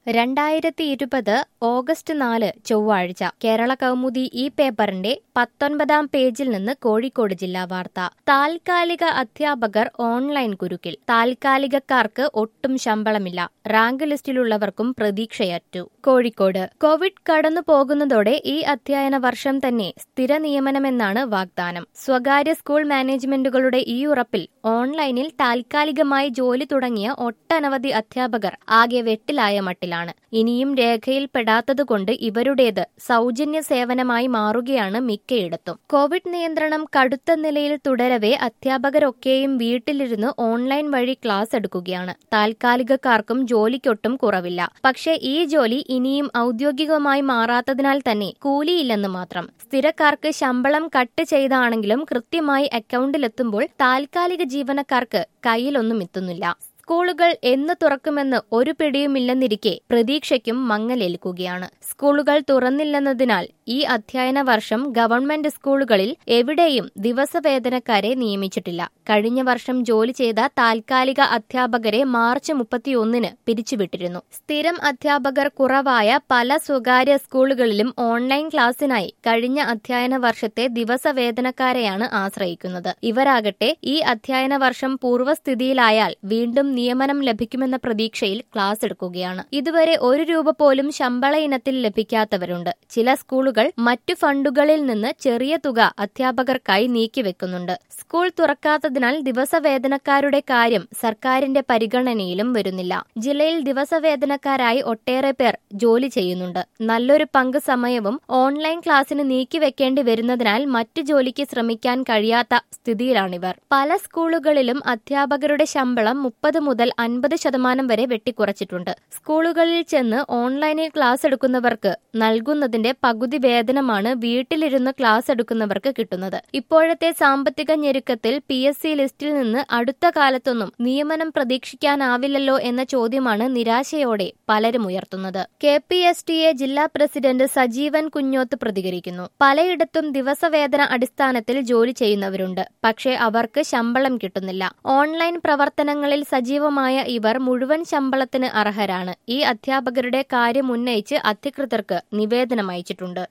രണ്ടായിരത്തി ഇരുപത് ഓഗസ്റ്റ് നാല് ചൊവ്വാഴ്ച കേരള കൗമുദി ഈ പേപ്പറിന്റെ പത്തൊൻപതാം പേജിൽ നിന്ന് കോഴിക്കോട് ജില്ലാ വാർത്ത താൽക്കാലിക അധ്യാപകർ ഓൺലൈൻ കുരുക്കിൽ താൽക്കാലികക്കാർക്ക് ഒട്ടും ശമ്പളമില്ല റാങ്ക് ലിസ്റ്റിലുള്ളവർക്കും പ്രതീക്ഷയറ്റു കോഴിക്കോട് കോവിഡ് കടന്നു പോകുന്നതോടെ ഈ അധ്യയന വർഷം തന്നെ സ്ഥിര നിയമനമെന്നാണ് വാഗ്ദാനം സ്വകാര്യ സ്കൂൾ മാനേജ്മെന്റുകളുടെ ഈ ഉറപ്പിൽ ഓൺലൈനിൽ താൽക്കാലികമായി ജോലി തുടങ്ങിയ ഒട്ടനവധി അധ്യാപകർ ആകെ വെട്ടിലായ മട്ടിലാണ് ഇനിയും രേഖയിൽപ്പെടാത്തതുകൊണ്ട് ഇവരുടേത് സൗജന്യ സേവനമായി മാറുകയാണ് മിക്കയിടത്തും കോവിഡ് നിയന്ത്രണം കടുത്ത നിലയിൽ തുടരവെ അധ്യാപകരൊക്കെയും വീട്ടിലിരുന്ന് ഓൺലൈൻ വഴി ക്ലാസ് എടുക്കുകയാണ് താൽക്കാലികക്കാർക്കും ജോലിക്കൊട്ടും കുറവില്ല പക്ഷേ ഈ ജോലി ഇനിയും ഔദ്യോഗികമായി മാറാത്തതിനാൽ തന്നെ കൂലിയില്ലെന്ന് മാത്രം സ്ഥിരക്കാർക്ക് ശമ്പളം കട്ട് ചെയ്താണെങ്കിലും കൃത്യമായി അക്കൗണ്ടിലെത്തുമ്പോൾ താൽക്കാലിക ജീവനക്കാർക്ക് കയ്യിലൊന്നും എത്തുന്നില്ല സ്കൂളുകൾ എന്ന് തുറക്കുമെന്ന് ഒരു പിടിയുമില്ലെന്നിരിക്കെ പ്രതീക്ഷയ്ക്കും മങ്ങലേൽക്കുകയാണ് സ്കൂളുകൾ തുറന്നില്ലെന്നതിനാൽ ഈ അധ്യയന വർഷം ഗവൺമെന്റ് സ്കൂളുകളിൽ എവിടെയും ദിവസവേതനക്കാരെ നിയമിച്ചിട്ടില്ല കഴിഞ്ഞ വർഷം ജോലി ചെയ്ത താൽക്കാലിക അധ്യാപകരെ മാർച്ച് മുപ്പത്തിയൊന്നിന് പിരിച്ചുവിട്ടിരുന്നു സ്ഥിരം അധ്യാപകർ കുറവായ പല സ്വകാര്യ സ്കൂളുകളിലും ഓൺലൈൻ ക്ലാസ്സിനായി കഴിഞ്ഞ അധ്യയന വർഷത്തെ ദിവസവേതനക്കാരെയാണ് ആശ്രയിക്കുന്നത് ഇവരാകട്ടെ ഈ അധ്യയന വർഷം പൂർവ്വസ്ഥിതിയിലായാൽ വീണ്ടും നിയമനം ലഭിക്കുമെന്ന പ്രതീക്ഷയിൽ ക്ലാസ് എടുക്കുകയാണ് ഇതുവരെ ഒരു രൂപ പോലും ശമ്പള ഇനത്തിൽ ലഭിക്കാത്തവരുണ്ട് ചില സ്കൂളുകൾ മറ്റു ഫണ്ടുകളിൽ നിന്ന് ചെറിയ തുക അധ്യാപകർക്കായി നീക്കിവെക്കുന്നുണ്ട് സ്കൂൾ തുറക്കാത്തതിനാൽ ദിവസവേതനക്കാരുടെ കാര്യം സർക്കാരിന്റെ പരിഗണനയിലും വരുന്നില്ല ജില്ലയിൽ ദിവസവേതനക്കാരായി ഒട്ടേറെ പേർ ജോലി ചെയ്യുന്നുണ്ട് നല്ലൊരു പങ്ക് സമയവും ഓൺലൈൻ ക്ലാസ്സിന് നീക്കിവെക്കേണ്ടി വരുന്നതിനാൽ മറ്റു ജോലിക്ക് ശ്രമിക്കാൻ കഴിയാത്ത സ്ഥിതിയിലാണിവർ പല സ്കൂളുകളിലും അധ്യാപകരുടെ ശമ്പളം മുപ്പത് മുതൽ അൻപത് ശതമാനം വരെ വെട്ടിക്കുറച്ചിട്ടുണ്ട് സ്കൂളുകളിൽ ചെന്ന് ഓൺലൈനിൽ ക്ലാസ് എടുക്കുന്നവർക്ക് നൽകുന്നതിന്റെ പകുതി വേതനമാണ് വീട്ടിലിരുന്ന് ക്ലാസ് എടുക്കുന്നവർക്ക് കിട്ടുന്നത് ഇപ്പോഴത്തെ സാമ്പത്തിക ഞെരുക്കത്തിൽ പി എസ് സി ലിസ്റ്റിൽ നിന്ന് അടുത്ത കാലത്തൊന്നും നിയമനം പ്രതീക്ഷിക്കാനാവില്ലല്ലോ എന്ന ചോദ്യമാണ് നിരാശയോടെ പലരും ഉയർത്തുന്നത് K P S T A ജില്ലാ പ്രസിഡന്റ് സജീവൻ കുഞ്ഞോത്ത് പ്രതികരിക്കുന്നു പലയിടത്തും ദിവസവേതന അടിസ്ഥാനത്തിൽ ജോലി ചെയ്യുന്നവരുണ്ട് പക്ഷേ അവർക്ക് ശമ്പളം കിട്ടുന്നില്ല ഓൺലൈൻ പ്രവർത്തനങ്ങളിൽ സജീവമായ ഇവർ മുഴുവൻ ശമ്പളത്തിന് അർഹരാണ് ഈ അധ്യാപകരുടെ കാര്യം ഉന്നയിച്ച് അധികൃതർക്ക് നിവേദനം അയച്ചിട്ടുണ്ട്